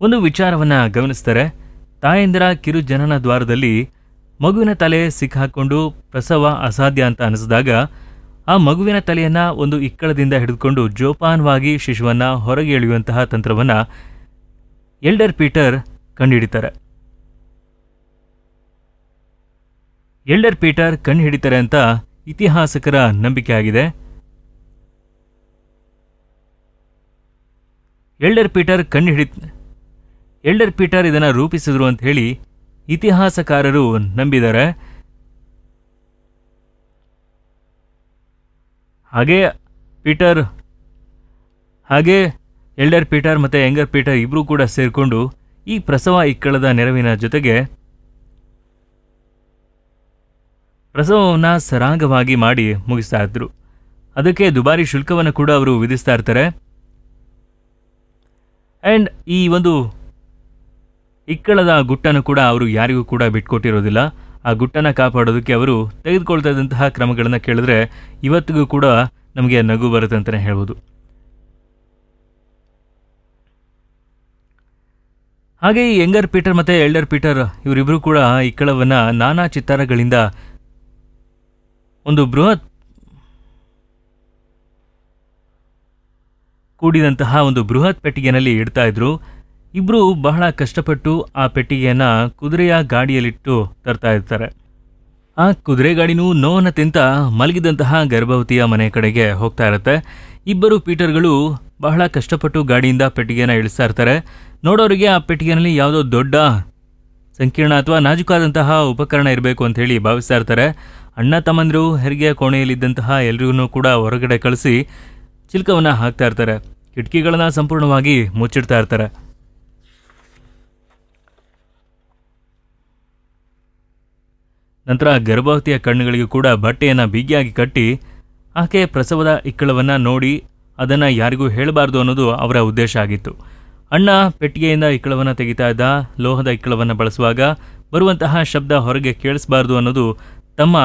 ಒಂದು ವಿಚಾರವನ್ನ ಗಮನಿಸ್ತಾರೆ ತಾಯಂದಿರ ಕಿರು ಜನನ ದ್ವಾರದಲ್ಲಿ ಮಗುವಿನ ತಲೆ ಸಿಕ್ಕಾಕೊಂಡು ಪ್ರಸವ ಅಸಾಧ್ಯ ಅಂತ ಅನಿಸಿದಾಗ ಆ ಮಗುವಿನ ತಲೆಯನ್ನ ಒಂದು ಇಕ್ಕಳದಿಂದ ಹಿಡಿದುಕೊಂಡು ಜೋಪಾನವಾಗಿ ಶಿಶುವನ್ನ ಹೊರಗೆ ಎಳೆಯುವಂತಹ ತಂತ್ರವನ್ನ ಎಲ್ಡರ್ ಪೀಟರ್ ಕಂಡುಹಿಡಿತಾರೆ ಎಲ್ಡರ್ ಪೀಟರ್ ಕಣ್ಣು ಹಿಡಿತಾರೆ ಅಂತ ಇತಿಹಾಸಕರ ನಂಬಿಕೆ ಆಗಿದೆ ಎಲ್ಡರ್ ಪೀಟರ್ ಕಣ್ಣು ಹಿಡಿ ಎಲ್ಡರ್ ಪೀಟರ್ ಇದನ್ನು ರೂಪಿಸಿದ್ರು ಅಂತ ಹೇಳಿ ಇತಿಹಾಸಕಾರರು ನಂಬಿದ್ದಾರೆ ಹಾಗೆ ಪೀಟರ್ ಹಾಗೆ ಎಲ್ಡರ್ ಪೀಟರ್ ಮತ್ತು ಯಂಗರ್ ಪೀಟರ್ ಇಬ್ಬರೂ ಕೂಡ ಸೇರಿಕೊಂಡು ಈ ಪ್ರಸವ ಇಕ್ಕಳದ ನೆರವಿನ ಜೊತೆಗೆ ಪ್ರಸವವನ್ನು ಸರಾಗವಾಗಿ ಮಾಡಿ ಮುಗಿಸ್ತಾ ಇದ್ರು ಅದಕ್ಕೆ ದುಬಾರಿ ಶುಲ್ಕವನ್ನು ಕೂಡ ಅವರು ವಿಧಿಸ್ತಾ ಇರ್ತಾರೆ ಆ್ಯಂಡ್ ಈ ಒಂದು ಇಕ್ಕಳದ ಗುಟ್ಟನ್ನು ಕೂಡ ಅವರು ಯಾರಿಗೂ ಕೂಡ ಬಿಟ್ಕೊಟ್ಟಿರೋದಿಲ್ಲ ಆ ಗುಟ್ಟನ್ನು ಕಾಪಾಡೋದಕ್ಕೆ ಅವರು ತೆಗೆದುಕೊಳ್ತಾ ಇದ್ದಂತಹ ಕ್ರಮಗಳನ್ನು ಕೇಳಿದ್ರೆ ಇವತ್ತಿಗೂ ಕೂಡ ನಮಗೆ ನಗು ಬರುತ್ತೆ ಅಂತಲೇ ಹೇಳ್ಬೋದು ಹಾಗೆ ಈ ಯಂಗರ್ ಪೀಟರ್ ಮತ್ತು ಎಲ್ಡರ್ ಪೀಟರ್ ಇವರಿಬ್ಬರು ಕೂಡ ಇಕ್ಕಳವನ್ನು ನಾನಾ ಚಿತ್ತಾರಗಳಿಂದ ಒಂದು ಬೃಹತ್ ಕೂಡಿದಂತಹ ಒಂದು ಬೃಹತ್ ಪೆಟ್ಟಿಗೆನಲ್ಲಿ ಇಡ್ತಾ ಇದ್ರು ಇಬ್ರು ಬಹಳ ಕಷ್ಟಪಟ್ಟು ಆ ಪೆಟ್ಟಿಗೆಯನ್ನ ಕುದುರೆಯ ಗಾಡಿಯಲ್ಲಿಟ್ಟು ತರ್ತಾ ಇರ್ತಾರೆ ಆ ಕುದುರೆ ಗಾಡಿನೂ ನೋವನ್ನ ತಿಂತ ಮಲಗಿದಂತಹ ಗರ್ಭವತಿಯ ಮನೆ ಕಡೆಗೆ ಹೋಗ್ತಾ ಇರುತ್ತೆ ಇಬ್ಬರು ಪೀಟರ್ಗಳು ಬಹಳ ಕಷ್ಟಪಟ್ಟು ಗಾಡಿಯಿಂದ ಪೆಟ್ಟಿಗೆನ ಇಳಿಸ್ತಾ ಇರ್ತಾರೆ ನೋಡೋರಿಗೆ ಆ ಪೆಟ್ಟಿಗೆನಲ್ಲಿ ಯಾವುದೋ ದೊಡ್ಡ ಸಂಕೀರ್ಣ ಅಥವಾ ನಾಜುಕಾದಂತಹ ಉಪಕರಣ ಇರಬೇಕು ಅಂತ ಹೇಳಿ ಭಾವಿಸ್ತಾ ಇರ್ತಾರೆ ಅಣ್ಣ ತಮ್ಮಂದಿರು ಹೆರಿಗೆಯ ಕೋಣೆಯಲ್ಲಿದ್ದಂತಹ ಎಲ್ರಿಗೂ ಕೂಡ ಹೊರಗಡೆ ಕಳಿಸಿ ಚಿಲ್ಕವನ್ನ ಹಾಕ್ತಾ ಇರ್ತಾರೆ ಕಿಟಕಿಗಳನ್ನ ಸಂಪೂರ್ಣವಾಗಿ ಮುಚ್ಚಿಡ್ತಾ ಇರ್ತಾರೆ ನಂತರ ಗರ್ಭವತಿಯ ಕಣ್ಣುಗಳಿಗೆ ಕೂಡ ಬಟ್ಟೆಯನ್ನು ಬಿಗಿಯಾಗಿ ಕಟ್ಟಿ ಆಕೆ ಪ್ರಸವದ ಇಕ್ಕಳವನ್ನು ನೋಡಿ ಅದನ್ನು ಯಾರಿಗೂ ಹೇಳಬಾರ್ದು ಅನ್ನೋದು ಅವರ ಉದ್ದೇಶ ಆಗಿತ್ತು ಅಣ್ಣ ಪೆಟ್ಟಿಗೆಯಿಂದ ಇಕ್ಕಳವನ್ನು ತೆಗಿತಾ ಇದ್ದ ಲೋಹದ ಇಕ್ಕಳವನ್ನು ಬಳಸುವಾಗ ಬರುವಂತಹ ಶಬ್ದ ಹೊರಗೆ ಕೇಳಿಸಬಾರ್ದು ಅನ್ನೋದು ತಮ್ಮ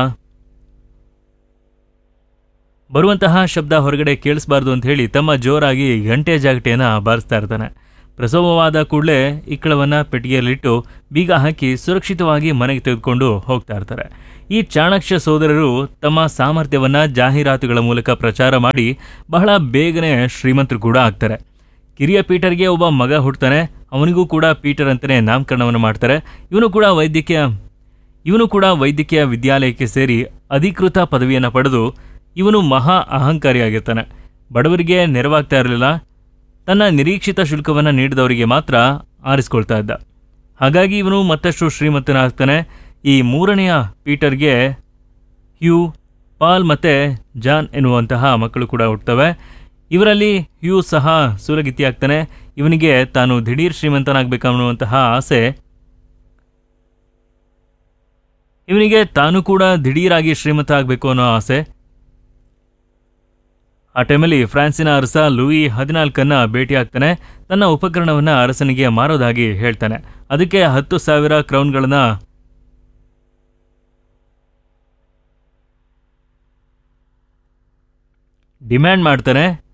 ಬರುವಂತಹ ಶಬ್ದ ಹೊರಗಡೆ ಕೇಳಿಸಬಾರ್ದು ಅಂತ ಹೇಳಿ ತಮ್ಮ ಜೋರಾಗಿ ಗಂಟೆ ಜಾಗಟೆಯನ್ನು ಬಾರಿಸ್ತಾ ಇರ್ತಾನೆ ಪ್ರಸವವಾದ ಕೂಡಲೇ ಇಕ್ಕಳವನ್ನು ಪೆಟ್ಟಿಗೆಯಲ್ಲಿಟ್ಟು ಬೀಗ ಹಾಕಿ ಸುರಕ್ಷಿತವಾಗಿ ಮನೆಗೆ ತೆಗೆದುಕೊಂಡು ಹೋಗ್ತಾ ಇರ್ತಾರೆ ಈ ಚಾಣಕ್ಯ ಸೋದರರು ತಮ್ಮ ಸಾಮರ್ಥ್ಯವನ್ನ ಜಾಹೀರಾತುಗಳ ಮೂಲಕ ಪ್ರಚಾರ ಮಾಡಿ ಬಹಳ ಬೇಗನೆ ಶ್ರೀಮಂತರು ಕೂಡ ಆಗ್ತಾರೆ ಕಿರಿಯ ಪೀಟರ್ಗೆ ಒಬ್ಬ ಮಗ ಹುಡ್ತಾನೆ ಅವನಿಗೂ ಕೂಡ ಪೀಟರ್ ಅಂತಲೇ ನಾಮಕರಣವನ್ನು ಮಾಡ್ತಾರೆ ಇವನು ಕೂಡ ವೈದ್ಯಕೀಯ ಇವನು ಕೂಡ ವೈದ್ಯಕೀಯ ವಿದ್ಯಾಲಯಕ್ಕೆ ಸೇರಿ ಅಧಿಕೃತ ಪದವಿಯನ್ನು ಪಡೆದು ಇವನು ಮಹಾ ಅಹಂಕಾರಿಯಾಗಿರ್ತಾನೆ ಬಡವರಿಗೆ ನೆರವಾಗ್ತಾ ಇರಲಿಲ್ಲ ತನ್ನ ನಿರೀಕ್ಷಿತ ಶುಲ್ಕವನ್ನು ನೀಡಿದವರಿಗೆ ಮಾತ್ರ ಆರಿಸ್ಕೊಳ್ತಾ ಇದ್ದ ಹಾಗಾಗಿ ಇವನು ಮತ್ತಷ್ಟು ಶ್ರೀಮಂತನಾಗ್ತಾನೆ ಈ ಮೂರನೆಯ ಪೀಟರ್ಗೆ ಹ್ಯೂ ಪಾಲ್ ಮತ್ತು ಜಾನ್ ಎನ್ನುವಂತಹ ಮಕ್ಕಳು ಕೂಡ ಹುಟ್ಟುತ್ತವೆ ಇವರಲ್ಲಿ ಹ್ಯೂ ಸಹ ಸೂಲಗಿತ್ತಿಯಾಗ್ತಾನೆ ಇವನಿಗೆ ತಾನು ದಿಢೀರ್ ಶ್ರೀಮಂತನಾಗಬೇಕನ್ನುವಂತಹ ಆಸೆ ಇವನಿಗೆ ತಾನು ಕೂಡ ದಿಢೀರಾಗಿ ಶ್ರೀಮಂತ ಆಗಬೇಕು ಅನ್ನೋ ಆಸೆ ಆ ಟೈಮಲ್ಲಿ ಫ್ರಾನ್ಸಿನ ಅರಸ ಲೂಯಿ ಹದಿನಾಲ್ಕನ್ನ ಭೇಟಿಯಾಗ್ತಾನೆ ತನ್ನ ಉಪಕರಣವನ್ನ ಅರಸನಿಗೆ ಮಾರೋದಾಗಿ ಹೇಳ್ತಾನೆ ಅದಕ್ಕೆ ಹತ್ತು ಸಾವಿರ ಕ್ರೌನ್ಗಳನ್ನ ಡಿಮ್ಯಾಂಡ್ ಮಾಡ್ತಾನೆ